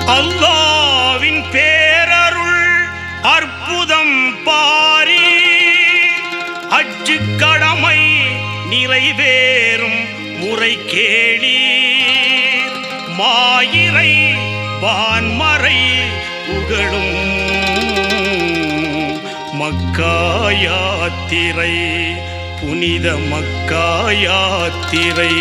அல்லாவின் பேரருள் அற்புதம் பாரி அச்சு கடமை நிறைவேறும் முறை கேளீர் மாயிரை வான்மறை புகழும் மக்காயாத்திரை புனித மக்காயாத்திரை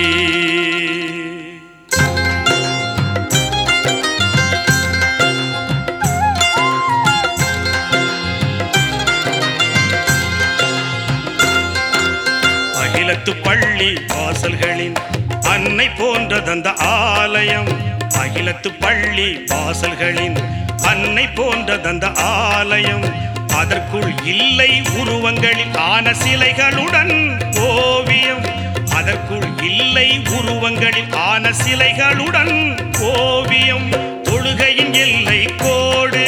அகிலத்து பள்ளி வாசல்களின் அன்னை போன்றதந்த ஆலயம் அகிலத்து பள்ளி வாசல்களின் அன்னை போன்றதந்த ஆலயம் அதற்குள் இல்லை உருவங்களில் ஆன சிலைகளுடன் ஓவியம் அதற்குள் இல்லை உருவங்களில் ஆன சிலைகளுடன் ஓவியம் தொழுகையின் எல்லை கோடு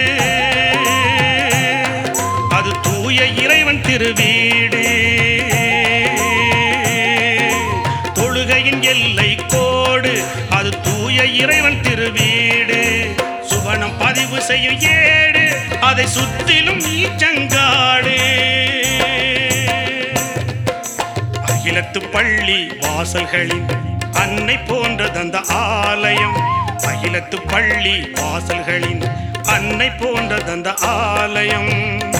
அது தூய இறைவன் திருவீடு தொழுகையின் எல்லை கோடு அது தூய இறைவன் திருவீடு சுவனம் பதிவு செய்யும் ஏடு அதை சுற்றிலும் நீச்சங்காடு அகிலத்து பள்ளி வாசல்களின் அன்னை போன்றதந்த ஆலயம் அகிலத்து பள்ளி வாசல்களின் அன்னை போன்றதந்த ஆலயம்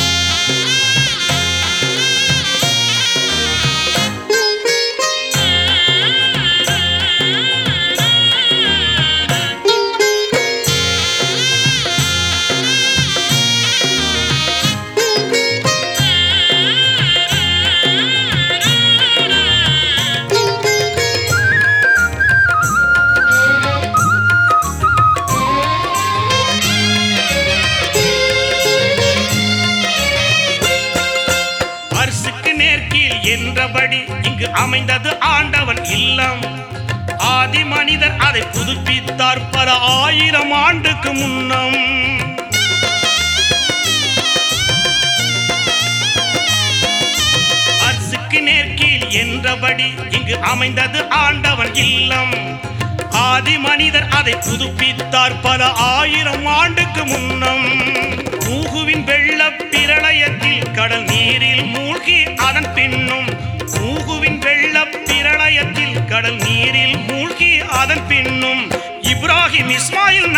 அரசுக்கு நேர்கீழ் என்றபடி இங்கு அமைந்தது ஆண்டவன் இல்லம் ஆதி மனிதர் அதை புதுப்பித்தார் பல ஆயிரம் ஆண்டுக்கு முன்னம் அரசுக்கு நேர்கீழ் என்றபடி இங்கு அமைந்தது ஆண்டவன் இல்லம் ஆதி மனிதர் அதை புதுப்பித்தார் பல ஆயிரம் ஆண்டுக்கு முன்னம் மூகுவின் வெள்ள பிரளயத்தில் கடல் நீரில் மூழ்கி அதன் பின்னும் மூகுவின் வெள்ள பிரளயத்தில் கடல் நீரில் மூழ்கி அதன் பின்னும் இப்ராஹிம் இஸ்மாயில்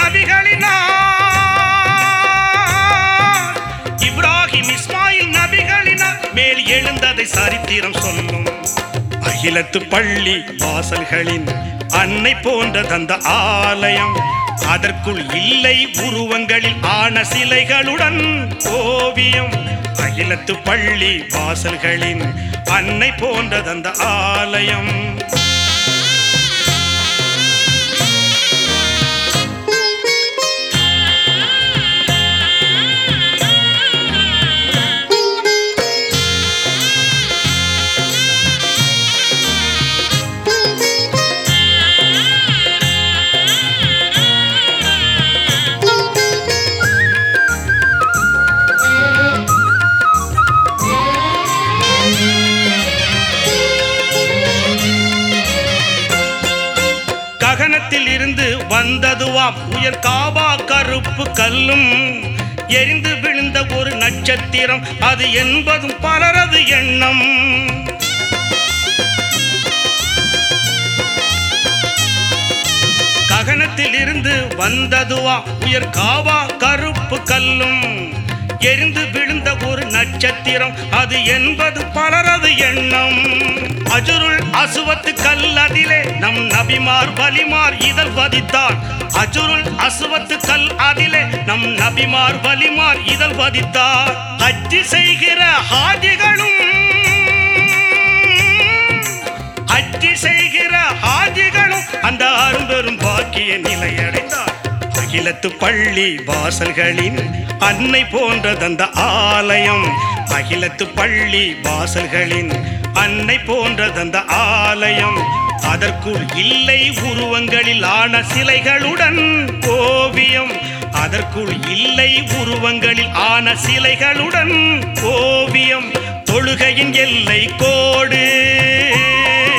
நபிகளினார் இப்ராஹிம் இஸ்மாயில் நபிகளினார் மேல் எழுந்ததை சரித்திரம் சொல்லும் அகிலத்து பள்ளி வாசல்களின் அன்னை போன்ற தந்த ஆலயம் அதற்குள் இல்லை உருவங்களில் ஆன சிலைகளுடன் ஓவியம் அகிலத்து பள்ளி வாசல்களின் அன்னை போன்ற தந்த ஆலயம் ககனத்தில் இருந்து வந்ததுவாம் உயர் காபா கருப்பு கல்லும் எரிந்து விழுந்த ஒரு நட்சத்திரம் அது என்பதும் பலரது எண்ணம் ககனத்தில் இருந்து வந்ததுவா உயர் காவா கருப்பு கல்லும் எரிந்து விழுந்த ஒரு நட்சத்திரம் அது என்பது பலரது எண்ணம் அஜுருள் அசுவத்து கல் அதிலே நம் நபிமார் வலிமார் இதழ் பதித்தார் அஜுருள் அசுவத்து கல் அதிலே நம் நபிமார் வலிமார் இதழ் பதித்தார் அச்சி செய்கிற ஹாஜிகளும் அச்சி செய்கிற ஆதிகளும் அந்த அரும்பெரும் பாக்கிய நிலையடைந்தார் அகிலத்து பள்ளி வாசல்களின் அன்னை போன்றதந்த ஆலயம் அகிலத்து பள்ளி வாசல்களின் அன்னை போன்றதந்த ஆலயம் அதற்குள் இல்லை உருவங்களில் ஆன சிலைகளுடன் ஓவியம் அதற்குள் இல்லை உருவங்களில் ஆன சிலைகளுடன் ஓவியம் தொழுகையின் எல்லை கோடு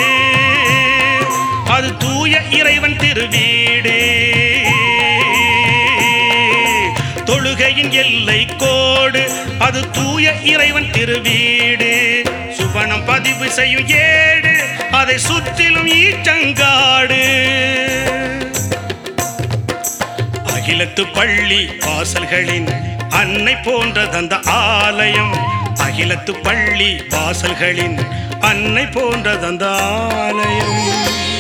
அது தூய இறைவன் திருவீடு தொழுகையின் எல்லை கோடு அது தூய இறைவன் திருவீடு சுவனம் பதிவு செய்யும் ஏடு அதை சுற்றிலும் ஈச்சங்காடு அகிலத்து பள்ளி வாசல்களின் அன்னை போன்றதந்த ஆலயம் அகிலத்து பள்ளி வாசல்களின் அன்னை போன்றதந்த ஆலயம்